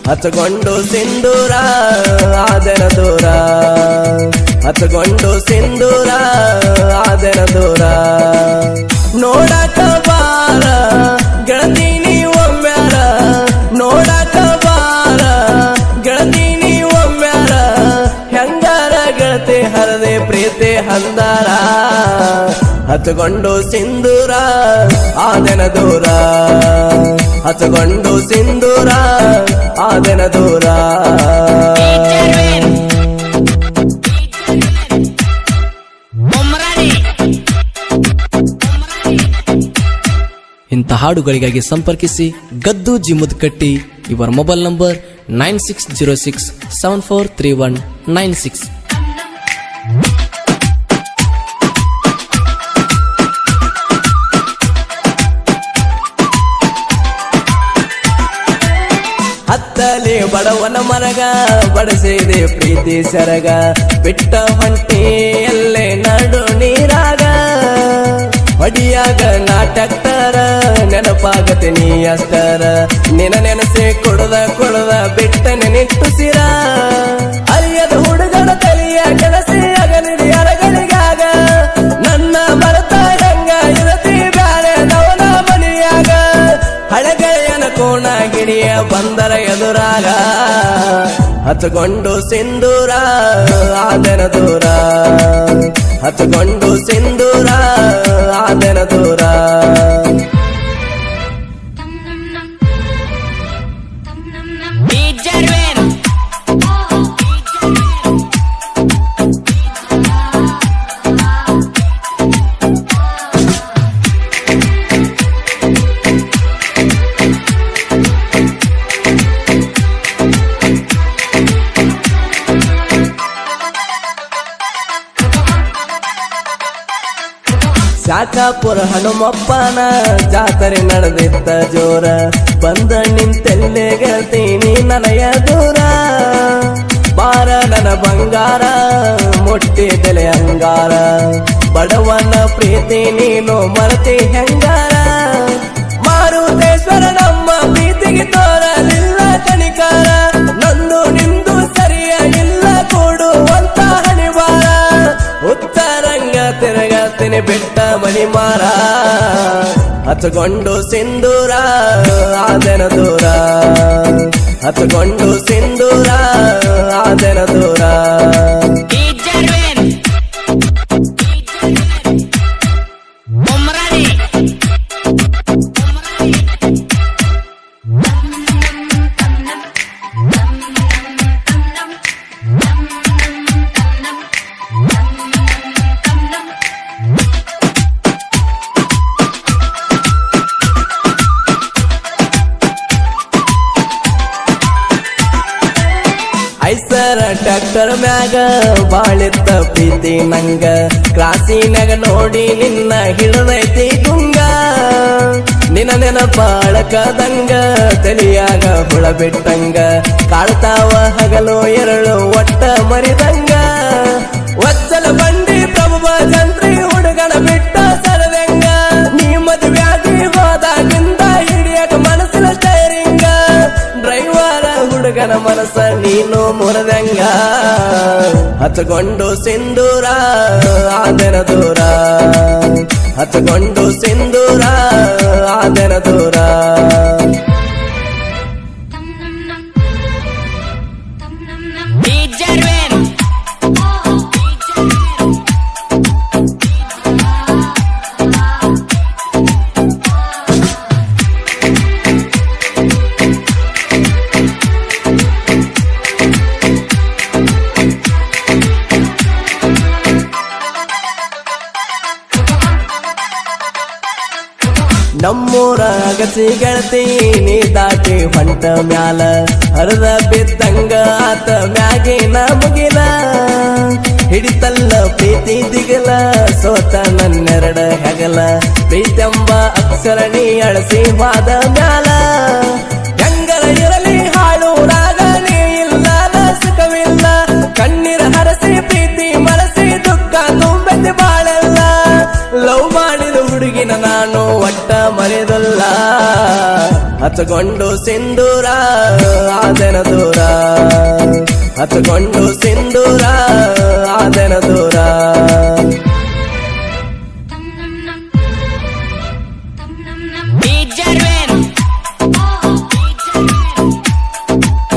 ಹಚ್ಚಗೊಂಡು ಸಿಂಧೂರ ಆದೆನ ದೂರ ಹಚ್ಚಗೊಂಡು ಸಿಂಧೂರ ಆದೆನ ದೂರ ನೋಡಕ ಬಾರ ಗೆಳತಿ ನೀ ಒಮ್ಮ್ಯಾರ ನೋಡಕ ಬಾರ ಗೆಳತಿ ನೀ ಒಮ್ಮ್ಯಾರ ಹೆಂಗಾರ ಗೆಳತಿ ಹರದೆ ಪ್ರೀತಿ ಹಂದಾರ ಹಚ್ಚಗೊಂಡು ಸಿಂಧೂರ ಆದೆನ ದೂರ ಹಚ್ಚಗೊಂಡು ಸಿಂಧೂರ ಆದೆನ ದೂರ ಇಂಥ ಹಾಡುಗಳಿಗಾಗಿ ಸಂಪರ್ಕಿಸಿ ಗದ್ದು ಜಿಮ್ಮುದ್ಕಟ್ಟಿ ಇವರ mobile number nine six zero six seven four three one nine six ಹತ್ತಲಿ ಬಡವನ ಮರಗ ಬಡಸಿದೆ ಪ್ರೀತಿ ಸರಗ ಬಿಟ್ಟ ಹೊಂಟಿ ಎಲ್ಲೇ ನಡು ನೀರಾಗ ಹೊಡಿಯಾಗ ನಾಟಕ್ತರ ನೆನಪಾಗತೆ ನೀ ಅಷ್ಟರ ನಿನ ನೆನಸೆ ಕೊಡದ ಕೊಡದ ಬಿಟ್ಟ ನೆನಿಟ್ಟು ಸಿರ ಅರಿಯದ ಹುಡುಗನ ತಲೆಯ ಕೆಲಸಿ ಅಗಲಿಡಿ ಅರಗಳಿಗಾಗ ನನ್ನ ಮರತ ಹೆಂಗ ಇರತಿ ಬ್ಯಾರೆ ನವನ ಮನಿಯಾಗ ಹಳಗೆಯನ ಕೋಣ ಗಿಣಿಯ ಬಂದರ ಎದುರಾಗ ಹಚ್ಚಗೊಂಡು ಸಿಂಧೂರ ಆದೆನ ದೂರ ಹಚ್ಚಗೊಂಡು ಸಿಂಧೂರ ಆದೆನ ದೂರ ಶಾಖಾಪುರ ಹನುಮಪ್ಪನ ಜಾತ್ರೆ ನಡೆದಿತ್ತ ಜೋರ ಬಂದ ನಿಂತೆಲ್ಲೆ ಗೆಳ್ತೀನಿ ನನಯ ದೂರ ಬಾರ ನನ್ನ ಬಂಗಾರ ಮುಟ್ಟಿದೆಲೆ ಅಂಗಾರ ಬಡವನ ಪ್ರೀತಿ ನೀನು ಮರತಿ ಹೆಂಗಾರ ಮಾರುತೇಶ್ವರ ನಮ್ಮ ಪ್ರೀತಿಗೆ ತೋರಲಿಲ್ಲ ಕಣಿಕಾರ ನಂದು ನಿಂದು ಸರಿಯಾಗಿಲ್ಲ ಕೊಡುವಂತ ಹಣಿವಾರ ಉತ್ತರಂಗ ತಿರುಗತೀನಿ ಬಿಟ್ಟ ಮಣಿ ಮಾರ ಹಚ್ಚಗೊಂಡು ಸಿಂಧೂರ ಆದೆನ ದೂರ ಹಚ್ಚಗೊಂಡು ಸಿಂಧೂರ ಆದೆನ ದೂರ ಐಸರ ಟ್ರ್ಯಾಕ್ಟರ್ ಮ್ಯಾಗ ಬಾಳಿತ್ತ ಪ್ರೀತಿ ನಂಗ ಕ್ರಾಸಿನಾಗ ನೋಡಿ ನಿನ್ನ ಹಿಡದೈತಿ ಗುಂಗ ನಿನ್ನ ನೆನಪಾಳಕದಂಗ ತಲಿಯಾಗ ಹುಳ ಬಿಟ್ಟಂಗ ಕಾಡ್ತಾವ ಹಗಲು ಎರಳು ಒಟ್ಟ ಮರಿದಂಗ ವಜ್ಜಲ ಬಂಡಿ ಪ್ರಭುವ ಜಂತ್ರಿ ಹುಡುಗನ ಬಿಟ್ಟ ಸರದಂಗ ನೀ ಮದುವೆಯಾಗಿ ಹೋದಾಗಿಂದ ಹಿಡಿಯಕ ಮನಸ್ಸಿನ ಸ್ಟೈರಿಂಗ ಡ್ರೈವರ ಹುಡುಗನ ಮನಸ್ಸ ನೀನು ಮುರಿದಂಗ ಹಚ್ಚಗೊಂಡು ಸಿಂಧೂರ ಆದೆನ ದೂರ ಹಚ್ಚಗೊಂಡು ಸಿಂಧೂರ ಆದೆನ ದೂರ ನಮ್ಮೂರ ಅಗಸಿ ಗೆಳತಿ ನೀ ದಾಟಿ ಹೊಂಟ ಮ್ಯಾಲ ಹರಿದ ಬಿದ್ದಂಗ ಆತ ಮ್ಯಾಗಿನ ಮುಗಿಲ ಹಿಡಿತಲ್ಲ ಪ್ರೀತಿ ದಿಗಲ ಸೋತ ನನ್ನೆರಡ ಹೆಗಲ ಪ್ರೀತೆಂಬ ಅಕ್ಷರ ನೀ ಅಳಸಿ ವಾದ ಮ್ಯಾಲ ಹೆಂಗರ ಇರಲಿ ಹಾಳು ರಾಗ ನೀ ಇಲ್ಲ ಸುಖವಿಲ್ಲ ಕಣ್ಣೀರ ಹರಸಿ ಪ್ರೀತಿ ಮರಸಿ ದುಃಖ ತುಂಬೆಂದು ಬಾಳೆಲ್ಲ ಲವ್ ಮಾಡಿದ ಹುಡುಗಿನ ನಾನು ಒಟ್ಟ ಮರೆದಲ್ಲ ಹಚ್ಚಗೊಂಡು ಸಿಂಧೂರ ಆದೆನ ದೂರ ಹಚ್ಚಗೊಂಡು ಸಿಂಧೂರ ಆದೆನ ದೂರ Tam nam nam. Tam nam nam. DJ Arvin. Oh, DJ.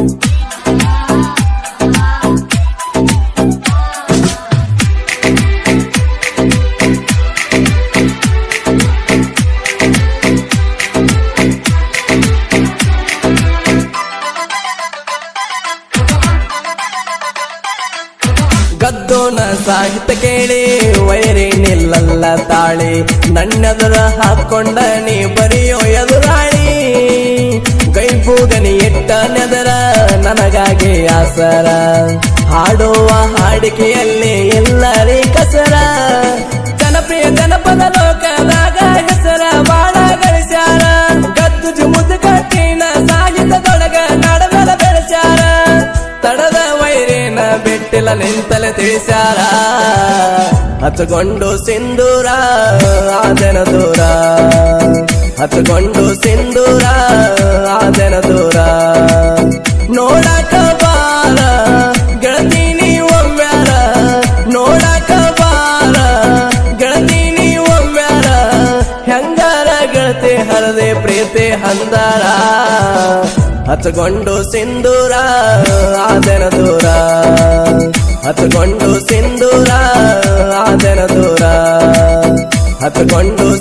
ಗದ್ದೋನ ಸಾಹಿತ್ಯ ಕೇಳಿ ವೈರಿ ನಿಲ್ಲಲ್ಲ ತಾಳಿ ನನ್ನೆದುರ ಹಾಕೊಂಡ ನೀ ಬರೆಯೋ ಎದುರಾಳಿ ಗೈಬೂಗನಿ ಇಟ್ಟ ನೆದರ ನನಗಾಗಿ ಆಸರ ಹಾಡುವ ಹಾಡಿಕೆಯಲ್ಲಿ ಎಲ್ಲರಿ ಕಸರ ಜನಪ್ರಿಯ ಜನಪದ ಲೋಕದಾಗ ಹೆಸರ ಬಾಳ ಗಳಿಸ್ಯಾರ ಗದ್ದು ಜುಮುದ್ ಕಟ್ಟಿನ ಸಾಹಿತ್ಯದೊಳಗ ನಡದಲ ಬೆಳೆಸ್ಯಾರ ತಡದ ವೈರಿನ ಬಿಟ್ಟಿಲ್ಲ ನಿಂತಲೆ ತಿಳಿಸ್ಯಾರ ಹಚ್ಚಗೊಂಡು ಸಿಂಧೂರ ಆದೆನ ದೂರ ಹಚ್ಚಗೊಂಡು ಸಿಂಧೂರ ಆದೆನ ದೂರ ನೋಡಕ ಬಾರ ಗೆಳತಿ ನೀ ಒಮ್ಮ್ಯಾರ ನೋಡಕ ಬಾರ ಗೆಳತಿ ನೀ ಒಮ್ಮ್ಯಾರ ಹೆಂಗಾರ ಗೆಳತಿ ಹರದೆ ಪ್ರೀತಿ ಹಂದಾರ ಹಚ್ಚಗೊಂಡು ಸಿಂಧೂರ ಆದೆನ ದೂರ ಹಚ್ಚಗೊಂಡು ಸಿಂಧೂರ ಆದೆನ ದೂರ ಹಚ್ಚಗೊಂಡು